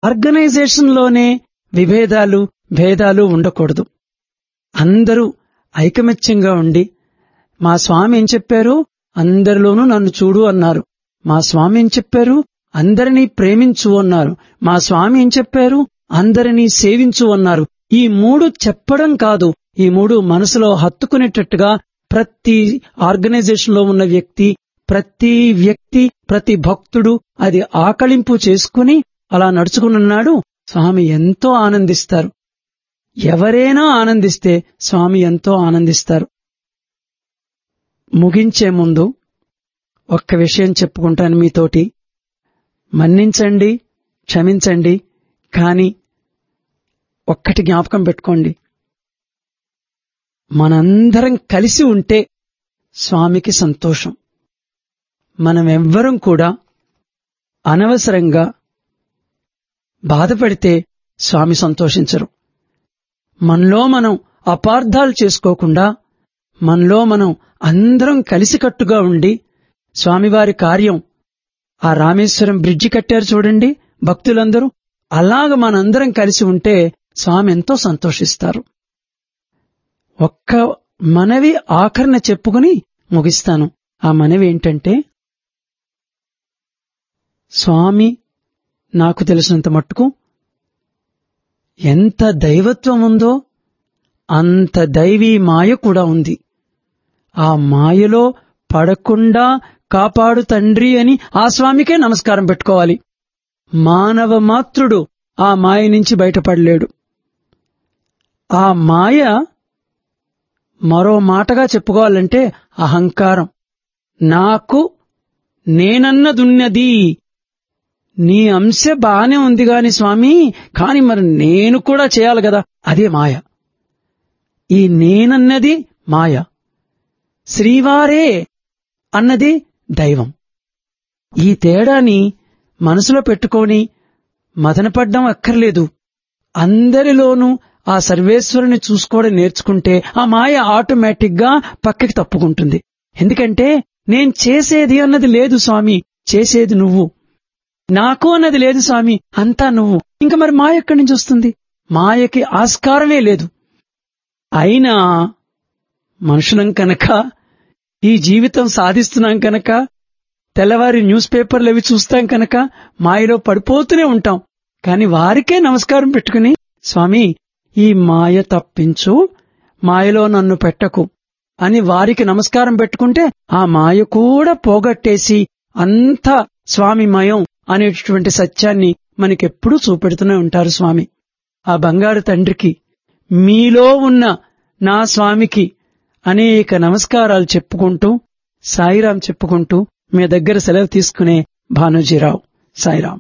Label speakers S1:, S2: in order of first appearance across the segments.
S1: ఆర్గనైజేషన్లోనే విభేదాలు భేదాలు ఉండకూడదు అందరూ ఐకమత్యంగా ఉండి మా స్వామి ఏం చెప్పారు అందరిలోనూ నన్ను చూడు అన్నారు మా స్వామి ఏం చెప్పారు అందరినీ ప్రేమించు అన్నారు మా స్వామి ఏం చెప్పారు అందరినీ సేవించు అన్నారు ఈ మూడు చెప్పడం కాదు ఈ మూడు మనసులో హత్తుకునేటట్టుగా ప్రతి ఆర్గనైజేషన్ లో ఉన్న వ్యక్తి ప్రతి వ్యక్తి ప్రతి భక్తుడు అది ఆకలింపు చేసుకుని అలా నడుచుకున్నాడు స్వామి ఎంతో ఆనందిస్తారు ఎవరైనా ఆనందిస్తే స్వామి ఎంతో ఆనందిస్తారు ముగించే ముందు ఒక్క విషయం చెప్పుకుంటాను మీతోటి మన్నించండి క్షమించండి కాని ఒక్కటి జ్ఞాపకం పెట్టుకోండి మనందరం కలిసి ఉంటే స్వామికి సంతోషం మనం ఎవ్వరం కూడా అనవసరంగా బాధపడితే స్వామి సంతోషించరు మనలో మనం అపార్థాలు చేసుకోకుండా మనలో మనం అందరం కలిసికట్టుగా ఉండి స్వామివారి కార్యం ఆ రామేశ్వరం బ్రిడ్జి కట్టారు చూడండి భక్తులందరూ అలాగ మనందరం కలిసి ఉంటే స్వామి ఎంతో సంతోషిస్తారు ఒక్క మనవి ఆఖరణ చెప్పుకుని ముగిస్తాను ఆ మనవి ఏంటంటే స్వామి నాకు తెలిసినంత మట్టుకు ఎంత దైవత్వం ఉందో అంత దైవీ మాయ కూడా ఉంది ఆ మాయలో పడకుండా కాపాడు తండ్రి అని ఆ స్వామికే నమస్కారం పెట్టుకోవాలి మానవ మాత్రుడు ఆ మాయ నుంచి బయటపడలేడు ఆ మాయ మరో మాటగా చెప్పుకోవాలంటే అహంకారం నాకు నేనన్నదున్నది నీ అంశ బానే ఉంది గాని స్వామి కాని మరి నేను కూడా చేయాలి కదా అదే మాయ ఈ నేనన్నది మాయ శ్రీవారే అన్నది దైవం ఈ తేడాని మనసులో పెట్టుకొని మదనపడ్డం అక్కర్లేదు అందరిలోనూ ఆ సర్వేశ్వరుని చూసుకోవడం నేర్చుకుంటే ఆ మాయ ఆటోమేటిక్ గా పక్కకి తప్పుకుంటుంది ఎందుకంటే నేను చేసేది అన్నది లేదు స్వామి చేసేది నువ్వు నాకు అన్నది లేదు స్వామి అంతా నువ్వు ఇంకా మరి మాయ ఎక్కడి నుంచి వస్తుంది మాయకి ఆస్కారమే లేదు అయినా మనుషులం కనుక ఈ జీవితం సాధిస్తున్నాం కనుక తెల్లవారి న్యూస్ పేపర్లు అవి చూస్తాం కనుక మాయలో పడిపోతూనే ఉంటాం కాని వారికే నమస్కారం పెట్టుకుని స్వామి ఈ మాయ తప్పించు మాయలో నన్ను పెట్టకు అని వారికి నమస్కారం పెట్టుకుంటే ఆ మాయ కూడా పోగొట్టేసి అంతా స్వామిమయం అనేటటువంటి సత్యాన్ని మనకెప్పుడూ చూపెడుతూనే ఉంటారు స్వామి ఆ బంగారు తండ్రికి మీలో ఉన్న నా స్వామికి అనేక నమస్కారాలు చెప్పుకుంటూ సాయిరాం చెప్పుకుంటూ మీ దగ్గర సెలవు తీసుకునే భానుజీరావు సాయిరాం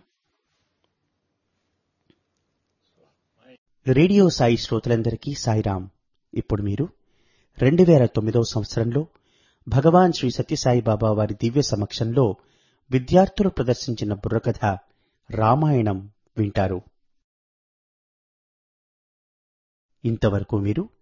S2: రేడియో సాయి శ్రోతలందరికీ సాయిరాం ఇప్పుడు మీరు రెండు వేల తొమ్మిదవ సంవత్సరంలో భగవాన్ శ్రీ సత్యసాయి బాబా వారి దివ్య సమక్షంలో విద్యార్థులు ప్రదర్శించిన బుర్రకథ రామాయణం వింటారు ఇంతవరకు మీరు